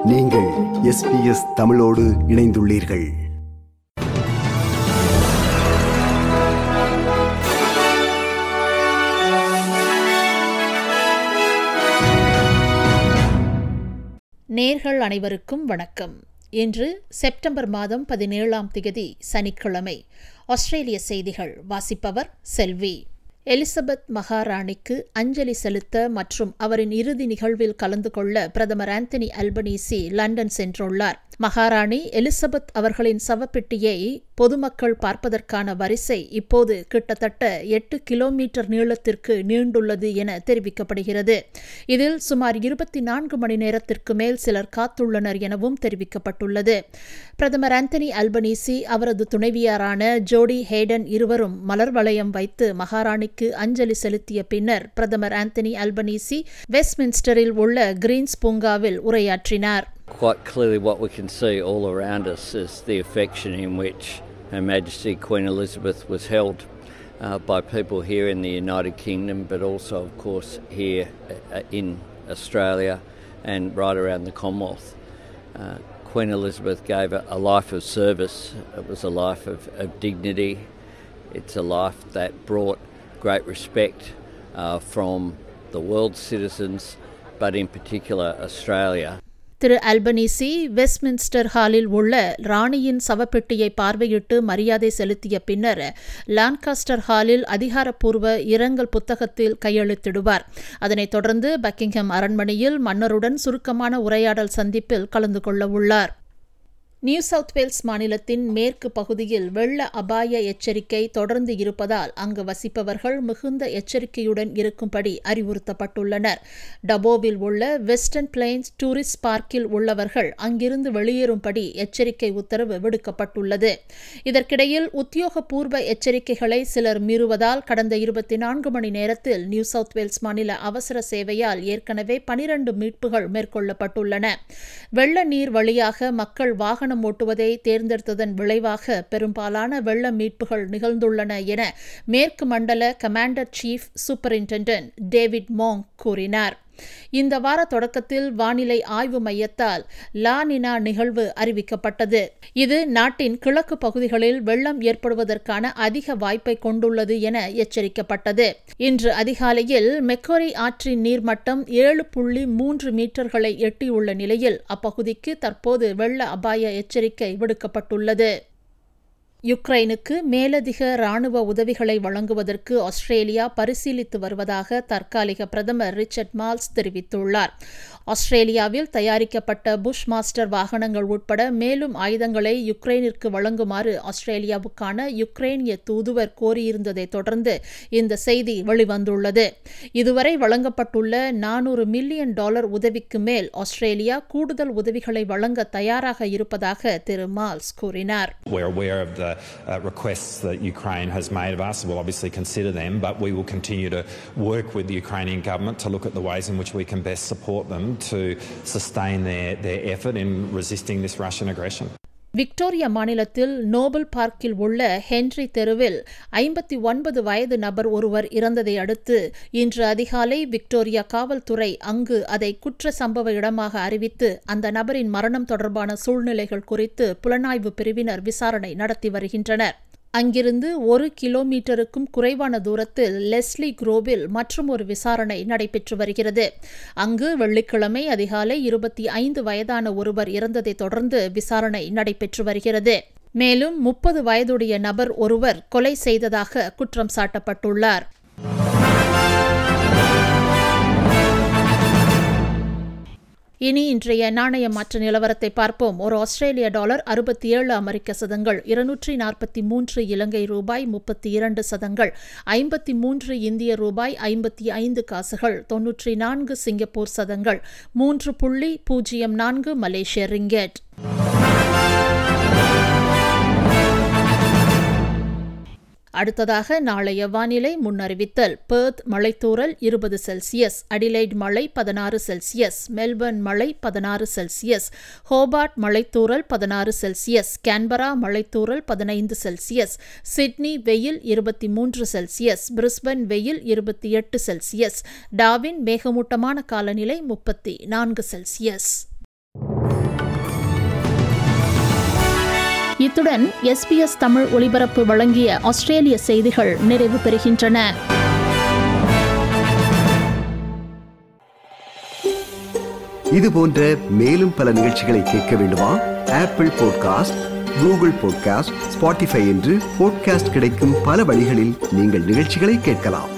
நீங்கள் எஸ்பிஎஸ் தமிழோடு இணைந்துள்ளீர்கள் நேர்கள் அனைவருக்கும் வணக்கம் இன்று செப்டம்பர் மாதம் பதினேழாம் திகதி சனிக்கிழமை ஆஸ்திரேலிய செய்திகள் வாசிப்பவர் செல்வி எலிசபெத் மகாராணிக்கு அஞ்சலி செலுத்த மற்றும் அவரின் இறுதி நிகழ்வில் கலந்து கொள்ள பிரதமர் ஆந்தனி அல்பனீசி லண்டன் சென்றுள்ளார் மகாராணி எலிசபெத் அவர்களின் சவப்பெட்டியை பொதுமக்கள் பார்ப்பதற்கான வரிசை இப்போது கிட்டத்தட்ட எட்டு கிலோமீட்டர் நீளத்திற்கு நீண்டுள்ளது என தெரிவிக்கப்படுகிறது இதில் சுமார் இருபத்தி நான்கு மணி நேரத்திற்கு மேல் சிலர் காத்துள்ளனர் எனவும் தெரிவிக்கப்பட்டுள்ளது பிரதமர் ஆந்தனி அல்பனீசி அவரது துணைவியாரான ஜோடி ஹேடன் இருவரும் மலர் வளையம் வைத்து மகாராணிக்கு அஞ்சலி செலுத்திய பின்னர் பிரதமர் ஆந்தனி அல்பனீசி வெஸ்ட்மின்ஸ்டரில் உள்ள கிரீன்ஸ் பூங்காவில் உரையாற்றினார் Quite clearly, what we can see all around us is the affection in which Her Majesty Queen Elizabeth was held uh, by people here in the United Kingdom, but also, of course, here uh, in Australia and right around the Commonwealth. Uh, Queen Elizabeth gave a, a, life of service, it was a life of, of dignity, it's a life that brought great respect uh, from the world's citizens, but in particular Australia. திரு Albanese Westminster ஹாலில் உள்ள ராணியின் சவப்பெட்டியை பார்வையிட்டு மரியாதை செலுத்திய பின்னர் Lancaster ஹாலில் அதிகாரப்பூர்வ இரங்கல் புத்தகத்தில் கையெழுத்திடுவார் அதனைத் தொடர்ந்து பக்கிங்ஹாம் அரண்மனையில் மன்னருடன் சுருக்கமான உரையாடல் சந்திப்பில் கலந்து கொள்ள உள்ளார் நியூ சவுத் வேல்ஸ் மாநிலத்தின் மேற்கு பகுதியில் வெள்ள அபாய எச்சரிக்கை தொடர்ந்து இருப்பதால் அங்கு வசிப்பவர்கள் மிகுந்த எச்சரிக்கையுடன் இருக்கும்படி அறிவுறுத்தப்பட்டுள்ளனர் டபோவில் உள்ள வெஸ்டர்ன் பிளைன்ஸ் டூரிஸ்ட் பார்க்கில் உள்ளவர்கள் அங்கிருந்து வெளியேறும்படி எச்சரிக்கை உத்தரவு விடுக்கப்பட்டுள்ளது இதற்கிடையில் உத்தியோகபூர்வ எச்சரிக்கைகளை சிலர் மீறுவதால் கடந்த இருபத்தி நான்கு மணி நேரத்தில் நியூ சவுத் வேல்ஸ் மாநில அவசர சேவையால் ஏற்கனவே பனிரண்டு மீட்புகள் மேற்கொள்ளப்பட்டுள்ளன வெள்ள நீர் வழியாக மக்கள் வாகனம் வாகனம் ஓட்டுவதை தேர்ந்தெடுத்ததன் விளைவாக பெரும்பாலான வெள்ள மீட்புகள் நிகழ்ந்துள்ளன என மேற்கு மண்டல commander chief superintendent David Mong கூறினார் இந்த வார தொடக்கத்தில் வானிலை ஆய்வு மையத்தால் லானினா நிகழ்வு அறிவிக்கப்பட்டது இது நாட்டின் கிழக்கு பகுதிகளில் வெள்ளம் ஏற்படுவதற்கான அதிக வாய்ப்பை கொண்டுள்ளது என எச்சரிக்கப்பட்டது இன்று அதிகாலையில் மெக்கோரி ஆற்றின் நீர்மட்டம் ஏழு புள்ளி மூன்று மீட்டர்களை எட்டியுள்ள நிலையில் அப்பகுதிக்கு தற்போது வெள்ள அபாய எச்சரிக்கை விடுக்கப்பட்டுள்ளது யுக்ரைனுக்கு மேலதிக ராணுவ உதவிகளை வழங்குவதற்கு ஆஸ்திரேலியா பரிசீலித்து வருவதாக தற்காலிக பிரதமர் ரிச்சர்ட் மால்ஸ் தெரிவித்துள்ளார் ஆஸ்திரேலியாவில் தயாரிக்கப்பட்ட புஷ் மாஸ்டர் வாகனங்கள் உட்பட மேலும் ஆயுதங்களை யுக்ரைனிற்கு வழங்குமாறு ஆஸ்திரேலியாவுக்கான யுக்ரைனிய தூதுவர் கோரியிருந்ததை தொடர்ந்து இந்த செய்தி வெளிவந்துள்ளது இதுவரை வழங்கப்பட்டுள்ள நானூறு மில்லியன் டாலர் உதவிக்கு மேல் ஆஸ்திரேலியா கூடுதல் உதவிகளை வழங்க தயாராக இருப்பதாக திரு மால்ஸ் கூறினார் uh, requests that Ukraine has made of us. We'll obviously consider them, but we will continue to work with the Ukrainian government to look at the ways in which we can best support them to sustain their, their effort in resisting this Russian aggression. Victoria மாநிலத்தில் Noble பார்க்கில் உள்ள Henry தெருவில் ஐம்பத்தி ஒன்பது வயது நபர் ஒருவர் இறந்ததை அடுத்து இன்று அதிகாலை விக்டோரியா காவல்துறை அங்கு அதை குற்ற சம்பவ இடமாக அறிவித்து அந்த நபரின் மரணம் தொடர்பான சூழ்நிலைகள் குறித்து புலனாய்வு பிரிவினர் விசாரணை நடத்தி வருகின்றனர் அங்கிருந்து ஒரு கிலோமீட்டருக்கும் குறைவான தூரத்தில் லெஸ்லி குரோவில் மற்றும் ஒரு விசாரணை நடைபெற்று வருகிறது அங்கு வெள்ளிக்கிழமை அதிகாலை இருபத்தி ஐந்து வயதான ஒருவர் இறந்ததை தொடர்ந்து விசாரணை நடைபெற்று வருகிறது மேலும் முப்பது வயதுடைய நபர் ஒருவர் கொலை செய்ததாக குற்றம் சாட்டப்பட்டுள்ளார் இனி இன்றைய நாணய மாற்ற நிலவரத்தை பார்ப்போம் ஒரு ஆஸ்திரேலிய டாலர் அறுபத்தி ஏழு அமெரிக்க சதங்கள் இருநூற்றி நாற்பத்தி மூன்று இலங்கை ரூபாய் முப்பத்தி இரண்டு சதங்கள் ஐம்பத்தி மூன்று இந்திய ரூபாய் ஐம்பத்தி ஐந்து காசுகள் தொன்னூற்றி நான்கு சிங்கப்பூர் சதங்கள் மூன்று புள்ளி பூஜ்ஜியம் நான்கு மலேசிய ரிங்கெட் அடுத்ததாக நாளைய வானிலை முன்னறிவித்தல் பெர்த் மழைத்தூறல் இருபது செல்சியஸ் அடிலைட் மழை பதினாறு செல்சியஸ் மெல்பர்ன் மழை பதினாறு செல்சியஸ் ஹோபார்ட் மழைத்தூறல் பதினாறு செல்சியஸ் கேன்பரா மழைத்தூறல் பதினைந்து செல்சியஸ் சிட்னி வெயில் இருபத்தி மூன்று செல்சியஸ் பிரிஸ்பன் வெயில் இருபத்தி எட்டு செல்சியஸ் டாவின் மேகமூட்டமான காலநிலை முப்பத்தி நான்கு செல்சியஸ் இத்துடன் எஸ்பிஎஸ் தமிழ் ஒலிபரப்பு வழங்கிய ஆஸ்திரேலிய செய்திகள் நிறைவு பெறுகின்றன இது போன்ற மேலும் பல நிகழ்ச்சிகளை கேட்க வேண்டுமா Apple podcast Google podcast Spotify என்று பாட்காஸ்ட் கிடைக்கும் பல வழிகளில் நீங்கள் நிகழ்ச்சிகளை கேட்கலாம்